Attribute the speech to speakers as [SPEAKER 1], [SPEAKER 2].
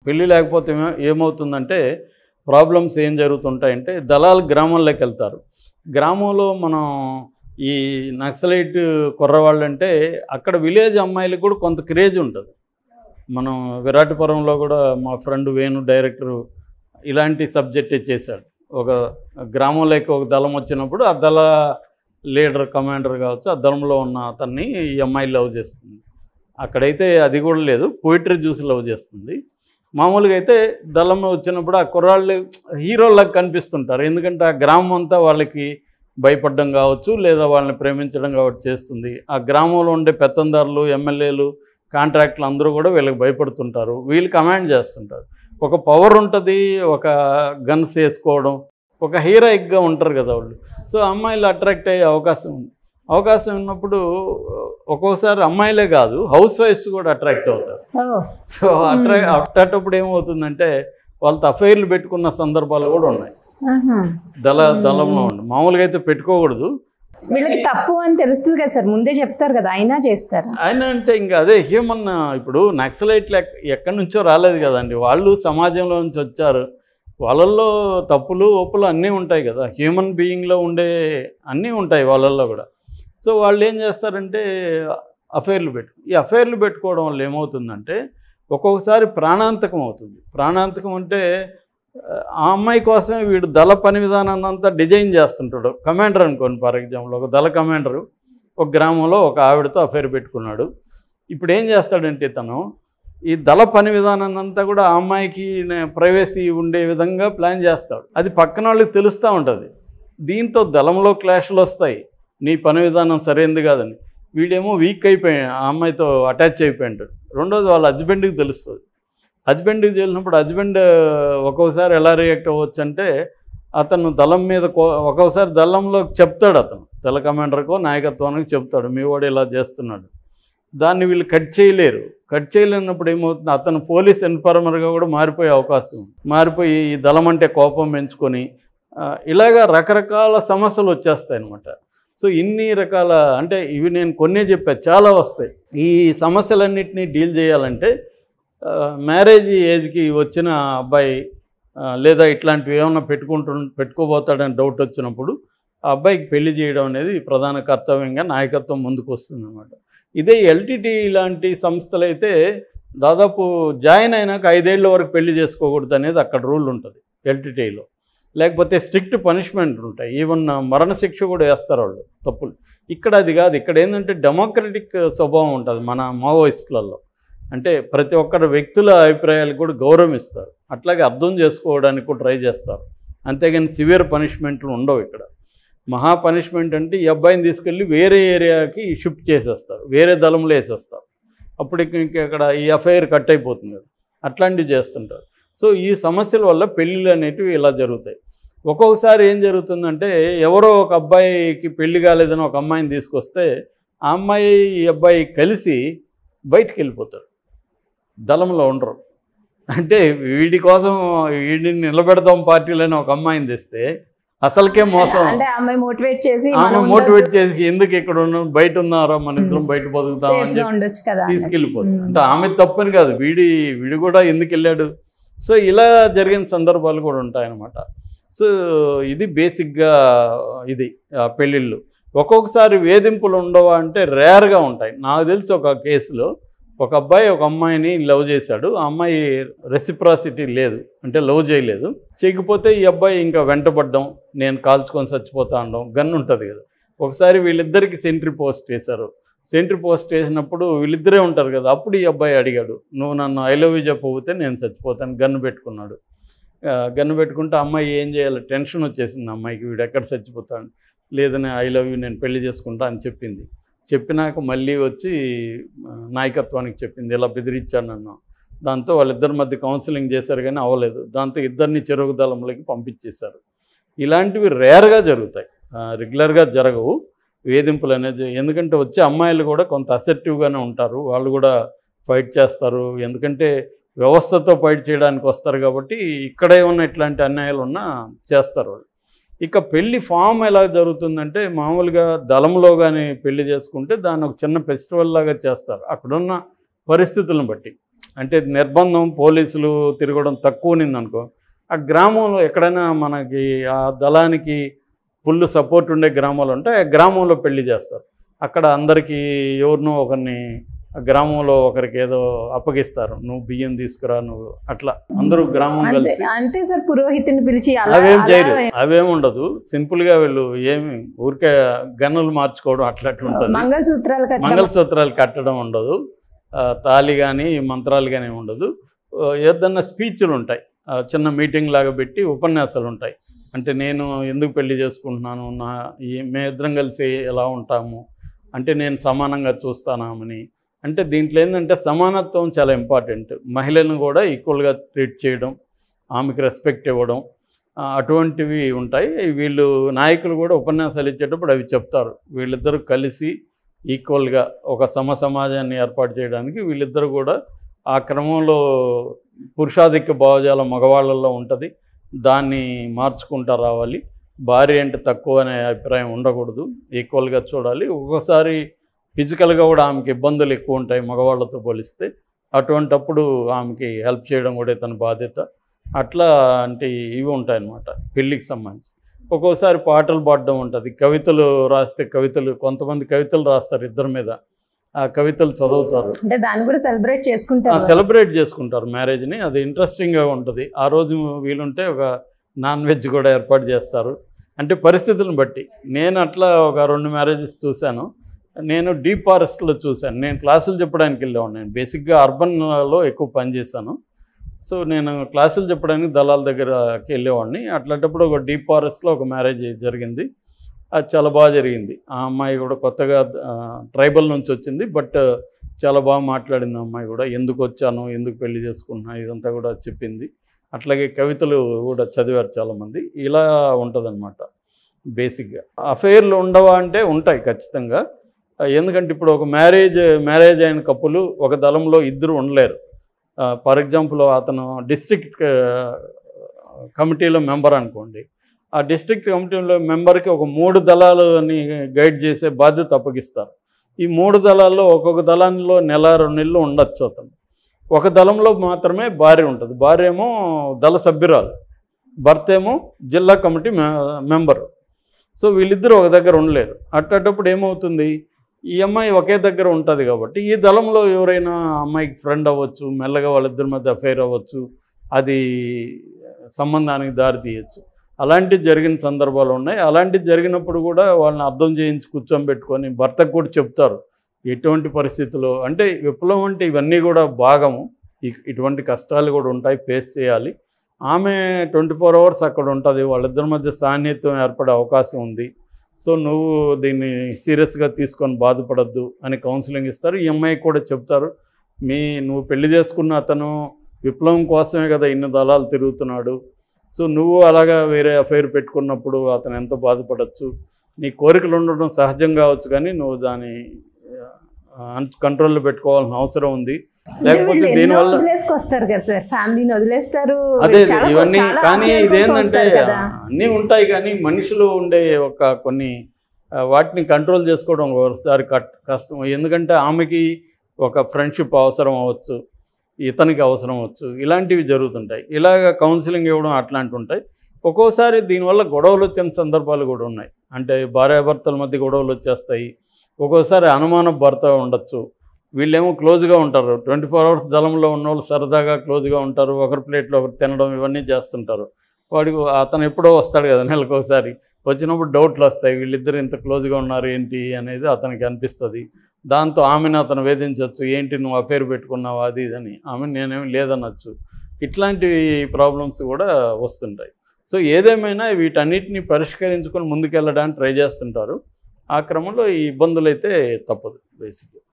[SPEAKER 1] పెళ్ళి లేకపోతే ఏమ- ఏమవుతుందంటే ప్రాబ్లమ్స్ ఏం జరుగుతుంటాయంటే దళాలు గ్రామాల్లోకి వెళ్తారు గ్రామంలో మనం ఈ నక్సలైట్ కుర్రవాళ్ళు అంటే అక్కడ విలేజ్ అమ్మాయిలకు కూడా కొంత క్రేజ్ ఉంటుంది మనం విరాటపురంలో కూడా మా ఫ్రెండ్ వేణు డైరెక్టరు ఇలాంటి సబ్జెక్టే చేశాడు ఒక గ్రామంలోకి ఒక దళం వచ్చినప్పుడు ఆ దళ లీడర్ కమాండర్ కావచ్చు ఆ దళంలో ఉన్న అతన్ని ఈ అమ్మాయి లవ్ చేస్తుంది అక్కడైతే అది కూడా లేదు పోయిటరీ చూసి లవ్ చేస్తుంది మామూలుగా అయితే దళం వచ్చినప్పుడు ఆ కుర్రాళ్ళు హీరోలకు కనిపిస్తుంటారు ఎందుకంటే ఆ గ్రామం అంతా వాళ్ళకి భయపడడం కావచ్చు లేదా వాళ్ళని ప్రేమించడం కావచ్చు చేస్తుంది ఆ గ్రామంలో ఉండే పెత్తందారులు ఎమ్మెల్యేలు కాంట్రాక్టులు అందరూ కూడా వీళ్ళకి భయపడుతుంటారు వీళ్ళు కమాండ్ చేస్తుంటారు ఒక పవర్ ఉంటుంది ఒక గన్స్ వేసుకోవడం ఒక హీరోయిక్గా ఉంటారు కదా వాళ్ళు సో అమ్మాయిలు అట్రాక్ట్ అయ్యే అవకాశం ఉంది అవకాశం ఉన్నప్పుడు ఒక్కోసారి అమ్మాయిలే కాదు హౌస్ వైఫ్స్ కూడా అట్రాక్ట్ అవుతారు
[SPEAKER 2] ఓ
[SPEAKER 1] సో అట్రా అట్టేటప్పుడు ఏమవుతుందంటే వాళ్ళతో అఫైర్లు పెట్టుకున్న సందర్భాలు కూడా ఉన్నాయి
[SPEAKER 2] ఆహా.
[SPEAKER 1] దళ దళంలో ఉండి మామూలుగా అయితే పెట్టుకోకూడదు
[SPEAKER 2] వీళ్ళకి తప్పు అని తెలుస్తుంది కదా సార్ ముందే చెప్తారు కదా అయినా చేస్తారు
[SPEAKER 1] ఆయన అంటే ఇంకా అదే హ్యూమన్ ఇప్పుడు నక్సలైట్లు ఎక్- ఎక్కడి నుంచో రాలేదు కదండి వాళ్ళు సమాజంలో నుంచి వచ్చారు వాళ్ళల్లో తప్పులు ఒప్పులు అన్నీ ఉంటాయి కదా హ్యూమన్ బీయింగ్లో ఉండే అన్నీ ఉంటాయి వాళ్ళల్లో కూడా సో వాళ్ళు ఏం చేస్తారంటే అఫైర్లు పెట్టు ఈ అఫైర్లు పెట్టుకోవడం వల్ల ఏమవుతుందంటే ఒక్కొక్కసారి ప్రాణాంతకం అవుతుంది ప్రాణాంతకం అంటే ఆ అమ్మాయి కోసమే వీడు దళ పని విధానాన్ని అంతా డిజైన్ చేస్తుంటాడు కమాండర్ అనుకోండి ఫర్ ఎగ్జాంపుల్ ఒక దళ కమాండరు ఒక గ్రామంలో ఒక ఆవిడతో అఫైర్ పెట్టుకున్నాడు ఇప్పుడు ఏం చేస్తాడంటే తను ఈ దళ పని విధానాన్ని అంతా కూడా ఆ అమ్మాయికి ప్రైవసీ ఉండే విధంగా ప్లాన్ చేస్తాడు అది పక్కన వాళ్ళకి తెలుస్తూ ఉంటుంది దీంతో దళంలో క్లాష్లు వస్తాయి నీ పని విధానం సరైనది కాదని వీడేమో వీక్ అయిపోయి ఆ అమ్మాయితో అటాచ్ అయిపోయి ఉంటాడు రెండోది వాళ్ళ హస్బెండ్కి తెలుస్తుంది హస్బెండ్కి తెలిసినప్పుడు హస్బెండ్ ఒక్కోసారి ఎలా రియాక్ట్ అవ్వచ్చు అంటే అతను దళం మీద కో- ఒక్కోసారి దళంలో చెప్తాడు అతను దళ కమాండర్కో నాయకత్వానికి చెప్తాడు మీ వాడు ఇలా చేస్తున్నాడు దాన్ని వీళ్ళు కట్ చేయలేరు కట్ చేయలేనప్పుడు ఏమవుతుంది అతను పోలీస్ ఇన్ఫార్మర్గా కూడా మారిపోయే అవకాశం ఉంది. మారిపోయి ఈ దళం అంటే కోపం పెంచుకొని ఆ, ఇలాగా రకరకాల సమస్యలు వచ్చేస్తాయి అనమాట సో ఇన్ని రకాల అంటే ఇవి నేను కొన్నే చెప్పా చాలా వస్తాయి ఈ సమస్యలన్నింటినీ డీల్ చేయాలంటే ఆ, మ్యారేజ్ ఏజ్కి వచ్చిన అబ్బాయి ఆ, లేదా ఇట్లాంటివి ఏమైనా పెట్టుకుంటు పెట్టుకోబోతాడని డౌట్ వచ్చినప్పుడు ఆ అబ్బాయికి పెళ్లి చేయడం అనేది ప్రధాన కర్తవ్యంగా నాయకత్వం ముందుకు వస్తుంది అనమాట ఇదే ఎల్టీటీ లాంటి సంస్థలు అయితే దాదాపు జాయిన్ అయినాక ఐదేళ్ల వరకు పెళ్లి చేసుకోకూడదు అనేది అక్కడ రూల్ ఉంటుంది ఎల్టీటీలో లేకపోతే స్ట్రిక్ట్ పనిష్మెంట్ ఉంటాయి ఈవెన్ మరణశిక్ష కూడా వేస్తారు వాళ్ళు తప్పులు ఇక్కడ అది కాదు ఇక్కడ ఏంటంటే డెమోక్రటిక్ స్వభావం ఉంటుంది మన మావోయిస్టులలో అంటే ప్రతి ఒక్కరి వ్యక్తుల అభిప్రాయాలకు కూడా గౌరవం ఇస్తారు అట్లాగే అర్థం చేసుకోవడానికి కూడా ట్రై చేస్తారు అంతేగాని సివియర్ పనిష్మెంట్లు ఉండవు ఇక్కడ మహా పనిష్మెంట్ అంటే ఈ అబ్బాయిని తీసుకెళ్ళి వేరే ఏరియాకి షిఫ్ట్ చేసేస్తారు వేరే దళంలో వేసేస్తారు అప్పుడు ఇక ఇంక ఇక్కడ ఈ ఎఫ్ఐఆర్ కట్ అయిపోతుంది కదా అట్లాంటివి చేస్తుంటారు సో ఈ సమస్యల వల్ల పెళ్ళిళ్ళు అనేటివి ఇలా జరుగుతాయి ఒక్కొక్కసారి ఏం జరుగుతుందంటే ఎవరో ఒక అబ్బాయికి పెళ్లి కాలేదని ఒక అమ్మాయిని తీసుకొస్తే ఆ అమ్మాయి ఈ అబ్బాయి కలిసి బయటికి వెళ్ళిపోతారు దళంలో ఉండరు అంటే వీడి కోసం వీడిని నిలబెడదాం పార్టీలని ఒక అమ్మాయిని తెస్తే అసలుకే మోసం
[SPEAKER 2] అంటే ఆ అమ్మాయి మోటివేట్ చేసి
[SPEAKER 1] ఆమె మోటివేట్ చేసి ఎందుకు ఇక్కడ ఉన్నాం బయట ఉన్నారా మన ఇద్దరం బయట బతుకుతాం
[SPEAKER 2] సేఫ్
[SPEAKER 1] అని
[SPEAKER 2] గా
[SPEAKER 1] చెప్పి
[SPEAKER 2] ఉండొచ్చు కదా అని.
[SPEAKER 1] తీసుకెళ్ళిపోతుంది
[SPEAKER 2] మ్మ్.
[SPEAKER 1] అంటే ఆమె తప్పని కాదు వీడి వీడు కూడా ఎందుకు వెళ్ళాడు సో ఇలా జరిగిన సందర్భాలు కూడా ఉంటాయన్నమాట సో ఇది బేసిక్గా ఇది ఆ, పెళ్ళిళ్ళు ఒక్కొక్కసారి వేధింపులు ఉండవా అంటే రేర్గా ఉంటాయి నాకు తెలిసి ఒక కేసులో ఒక అబ్బాయి ఒక అమ్మాయిని లవ్ చేశాడు ఆ అమ్మాయి రెసిప్రాసిటీ లేదు అంటే లవ్ చేయలేదు చేయకపోతే ఈ అబ్బాయి ఇంకా వెంటబడ్డం నేను కాల్చుకొని చచ్చిపోతా అనడం గన్ ఉంటుంది కదా ఒకసారి వీళ్ళిద్దరికి సెంట్రీ పోస్ట్ వేశారు సెంట్రీ పోస్ట్ వేసినప్పుడు వీళ్ళిద్దరే ఉంటారు కదా అప్పుడు ఈ అబ్బాయి అడిగాడు నువ్వు నన్ను ఐ లవ్ యూ చెప్పకపోతే నేను చచ్చిపోతాను గన్ను పెట్టుకున్నాడు ఆ, గన్ను పెట్టుకుంటే అమ్మాయి ఏం చేయాలి టెన్షన్ వచ్చేసింది అమ్మాయికి వీడు ఎక్కడ చచ్చిపోతాడు లేదని ఐ లవ్ యూ నేను పెళ్లి చేసుకుంటా అని చెప్పింది చెప్పినాక మళ్ళీ వచ్చి ఆ, నాయకత్వానికి చెప్పింది ఇలా బెదిరించాను నన్ను దాంతో వాళ్ళిద్దరి మధ్య కౌన్సిలింగ్ చేశారు కానీ అవ్వలేదు దాంతో ఇద్దరిని చెరుకు దళంలోకి పంపించేశారు ఇలాంటివి రేర్గా జరుగుతాయి ఆ, రెగ్యులర్గా జరగవు వేధింపులు అనేది ఎందుకంటే వచ్చే అమ్మాయిలు కూడా కొంత అసెప్టివ్గానే ఉంటారు వాళ్ళు కూడా ఫైట్ చేస్తారు ఎందుకంటే వ్యవస్థతో ఫైట్ చేయడానికి వస్తారు కాబట్టి ఇక్కడ ఏమన్నా ఇట్లాంటి అన్యాయాలు ఉన్నా చేస్తారు వాళ్ళు ఇక పెళ్లి ఫామ్ ఎలా జరుగుతుందంటే మామూలుగా దళంలో కానీ పెళ్లి చేసుకుంటే దాన్ని ఒక చిన్న ఫెస్టివల్ లాగా చేస్తారు అక్కడున్న పరిస్థితులను బట్టి అంటే నిర్బంధం పోలీసులు తిరగడం తక్కువ ఉన్నిందనుకో ఆ గ్రామంలో ఎక్కడైనా మనకి ఆ దళానికి ఫుల్ సపోర్ట్ ఉండే గ్రామాలు ఉంటే ఆ గ్రామంలో పెళ్లి చేస్తారు అక్కడ అందరికీ ఎవరినో ఒకరిని ఆ గ్రామంలో ఒకరికి ఏదో అప్పగిస్తారు నువ్వు బియ్యం తీసుకురా నువ్వు అట్లా అందరూ గ్రామం
[SPEAKER 2] అంతే
[SPEAKER 1] కలిసి
[SPEAKER 2] అంటే సార్ పురోహితుని పిలిచి అలా
[SPEAKER 1] అవేం
[SPEAKER 2] అలా
[SPEAKER 1] చేయరు అవేం ఉండదు సింపుల్ గా వీళ్ళు ఏమి ఊరికే గన్నులు మార్చుకోవడం అట్లా అట్లా ఉంటుంది
[SPEAKER 2] మంగళసూత్రాలు కట్టడం
[SPEAKER 1] మంగళసూత్రాలు కట్టడం ఉండదు ఆ, తాళి కానీ మంత్రాలు కానీ ఉండదు ఆ, ఏదన్నా స్పీచ్లు ఉంటాయి ఆ, చిన్న మీటింగ్ లాగా పెట్టి ఉపన్యాసాలు ఉంటాయి అంటే నేను ఎందుకు పెళ్లి చేసుకుంటున్నాను నా ఈ- మేమిద్దరం కలిసి ఎలా ఉంటాము అంటే నేను సమానంగా చూస్తానామని అంటే దీంట్లో ఏంటంటే సమానత్వం చాలా ఇంపార్టెంట్ మహిళలను కూడా ఈక్వల్గా ట్రీట్ చేయడం ఆమెకు రెస్పెక్ట్ ఇవ్వడం ఆ, అటువంటివి ఉంటాయి వీళ్ళు నాయకులు కూడా ఉపన్యాసాలు ఇచ్చేటప్పుడు అవి చెప్తారు వీళ్ళిద్దరూ కలిసి ఈక్వల్గా ఒక సమ సమాజాన్ని ఏర్పాటు చేయడానికి వీళ్ళిద్దరూ కూడా ఆ క్రమంలో పురుషాధిక్య భావజాలం మగవాళ్ళల్లో ఉంటుంది దాన్ని మార్చుకుంటా రావాలి భార్య అంటే తక్కువ అనే అభిప్రాయం ఉండకూడదు ఈక్వల్గా చూడాలి ఒక్కొక్కసారి ఫిజికల్గా కూడా ఆమెకి ఇబ్బందులు ఎక్కువ ఉంటాయి మగవాళ్ళతో పోలిస్తే అటువంటప్పుడు ఆమెకి హెల్ప్ చేయడం కూడా తన బాధ్యత అట్లా అంటే ఇవి ఉంటాయి అన్నమాట పెళ్ళికి సంబంధించి ఒక్కోసారి పాటలు పాడడం ఉంటుంది కవితలు రాస్తే కవితలు కొంతమంది కవితలు రాస్తారు ఇద్దరి మీద ఆ కవితలు చదువుతారు
[SPEAKER 2] అంటే దాన్ని కూడా సెలబ్రేట్ చేసుకుంటారు
[SPEAKER 1] సెలబ్రేట్ చేసుకుంటారు మ్యారేజ్ని అది ఇంట్రెస్టింగ్గా ఉంటుంది ఆ రోజు వీలుంటే ఒక నాన్ వెజ్ కూడా ఏర్పాటు చేస్తారు అంటే పరిస్థితులను బట్టి నేను అట్లా ఒక రెండు మ్యారేజెస్ చూశాను నేను డీప్ ఫారెస్ట్లో చూశాను నేను క్లాసులు చెప్పడానికి వెళ్ళేవాడిని నేను బేసిక్గా అర్బన్లో ఎక్కువ పనిచేశాను సో నేను క్లాసులు చెప్పడానికి దళాల దగ్గరకి వెళ్ళేవాడిని అట్లాంటప్పుడు ఒక డీప్ ఫారెస్ట్లో ఒక మ్యారేజ్ జరిగింది అది చాలా బాగా జరిగింది ఆ అమ్మాయి కూడా కొత్తగా ట్రైబల్ నుంచి వచ్చింది బట్ చాలా బాగా మాట్లాడింది ఆ అమ్మాయి కూడా ఎందుకు వచ్చాను ఎందుకు పెళ్లి చేసుకుంటున్నా ఇదంతా కూడా చెప్పింది అట్లాగే కవితలు కూడా చదివారు చాలామంది ఇలా ఉంటుందన్నమాట బేసిక్గా అఫైర్లు ఉండవా అంటే ఉంటాయి ఖచ్చితంగా ఆ, ఎందుకంటే ఇప్పుడు ఒక మ్యారేజ్ మ్యారేజ్ అయిన కప్పులు ఒక దళంలో ఇద్దరు ఉండలేరు ఫర్ ఎగ్జాంపుల్ అతను డిస్ట్రిక్ట్ కమిటీలో మెంబర్ అనుకోండి ఆ డిస్ట్రిక్ట్ కమిటీలో మెంబర్కి ఒక మూడు దళాలని గైడ్ చేసే బాధ్యత అప్పగిస్తారు ఈ మూడు దళాల్లో ఒక్కొక్క దళంలో నెల రెండు నెలలు ఉండొచ్చు అతను ఒక దళంలో మాత్రమే భార్య ఉంటుంది భార్య ఏమో దళ సభ్యురాలు భర్త ఏమో జిల్లా కమిటీ మె- మెంబరు సో వీళ్ళిద్దరూ ఒక దగ్గర ఉండలేరు అట్టేటప్పుడు ఏమవుతుంది ఈ అమ్మాయి ఒకే దగ్గర ఉంటుంది కాబట్టి ఈ దళంలో ఎవరైనా అమ్మాయికి ఫ్రెండ్ అవ్వచ్చు మెల్లగా వాళ్ళిద్దరి మధ్య అఫైర్ అవ్వచ్చు అది సంబంధానికి దారి తీయచ్చు అలాంటివి జరిగిన సందర్భాలు ఉన్నాయి అలాంటివి జరిగినప్పుడు కూడా వాళ్ళని అర్థం చేయించి కూర్చోబెట్టుకొని భర్తకు కూడా చెప్తారు ఎటువంటి పరిస్థితుల్లో అంటే విప్లవం అంటే ఇవన్నీ కూడా భాగము ఇ- ఇటువంటి కష్టాలు కూడా ఉంటాయి ఫేస్ చేయాలి ఆమె ట్వంటీ ఫోర్ అవర్స్ అక్కడ ఉంటుంది వాళ్ళిద్దరి మధ్య సాన్నిహిత్యం ఏర్పడే అవకాశం ఉంది సో నువ్వు దీన్ని సీరియస్గా తీసుకొని బాధపడద్దు అని కౌన్సిలింగ్ ఇస్తారు ఈ అమ్మాయికి కూడా చెప్తారు మీ నువ్వు పెళ్లి చేసుకున్న అతను విప్లవం కోసమే కదా ఇన్ని దళాలు తిరుగుతున్నాడు సో నువ్వు అలాగా వేరే అఫైర్ పెట్టుకున్నప్పుడు అతను ఎంత బాధపడచ్చు నీ కోరికలు ఉండడం సహజం కావచ్చు కానీ నువ్వు దాన్ని కంట్రోల్లో పెట్టుకోవాల్సిన అవసరం ఉంది లేకపోతే
[SPEAKER 2] వీళ్ళు ఎన్నో
[SPEAKER 1] దీనివల్ల
[SPEAKER 2] వదిలేసుకొస్తారు కదా సార్ ఫ్యామిలీని వదిలేస్తారు
[SPEAKER 1] అదే
[SPEAKER 2] చాలా-
[SPEAKER 1] ఇవన్నీ
[SPEAKER 2] చాలా
[SPEAKER 1] కానీ
[SPEAKER 2] ఆశయాల కోసం
[SPEAKER 1] ఇదేంటంటే
[SPEAKER 2] వస్తారు కదా.
[SPEAKER 1] అన్నీ ఉంటాయి కానీ మనుషులు ఉండే ఒక కొన్ని ఆ, వాటిని కంట్రోల్ చేసుకోవడం ఒకసారి కట్ కష్టం ఎందుకంటే ఆమెకి ఒక ఫ్రెండ్షిప్ అవసరం అవ్వచ్చు ఇతనికి అవసరం అవ్వచ్చు ఇలాంటివి జరుగుతుంటాయి ఇలాగ కౌన్సిలింగ్ ఇవ్వడం అట్లాంటివి ఉంటాయి ఒక్కోసారి దీనివల్ల గొడవలు వచ్చిన సందర్భాలు కూడా ఉన్నాయి అంటే భార్యాభర్తల మధ్య గొడవలు వచ్చేస్తాయి ఒక్కోసారి అనుమాన భర్త ఉండొచ్చు వీళ్ళేమో క్లోజ్గా ఉంటారు ట్వంటీ ఫోర్ అవర్స్ దళంలో ఉన్న వాళ్ళు సరదాగా క్లోజ్గా ఉంటారు ఒకరి ప్లేట్లో ఒకరు తినడం ఇవన్నీ చేస్తుంటారు వాడికి అతను ఎప్పుడో వస్తాడు కదా నెలకు ఒకసారి వచ్చినప్పుడు డౌట్లు వస్తాయి వీళ్ళిద్దరు ఇంత క్లోజ్గా ఉన్నారు ఏంటి అనేది అతనికి అనిపిస్తుంది దాంతో ఆమెను అతను వేధించవచ్చు ఏంటి నువ్వు అఫేర్ పెట్టుకున్నావు అది ఇదని ఆమె నేనేమి లేదనొచ్చు ఇట్లాంటి ప్రాబ్లమ్స్ కూడా వస్తుంటాయి సో ఏదేమైనా వీటన్నిటిని పరిష్కరించుకొని ముందుకెళ్ళడానికి ట్రై చేస్తుంటారు ఆ క్రమంలో ఈ ఇబ్బందులు అయితే తప్పదు బేసిక్గా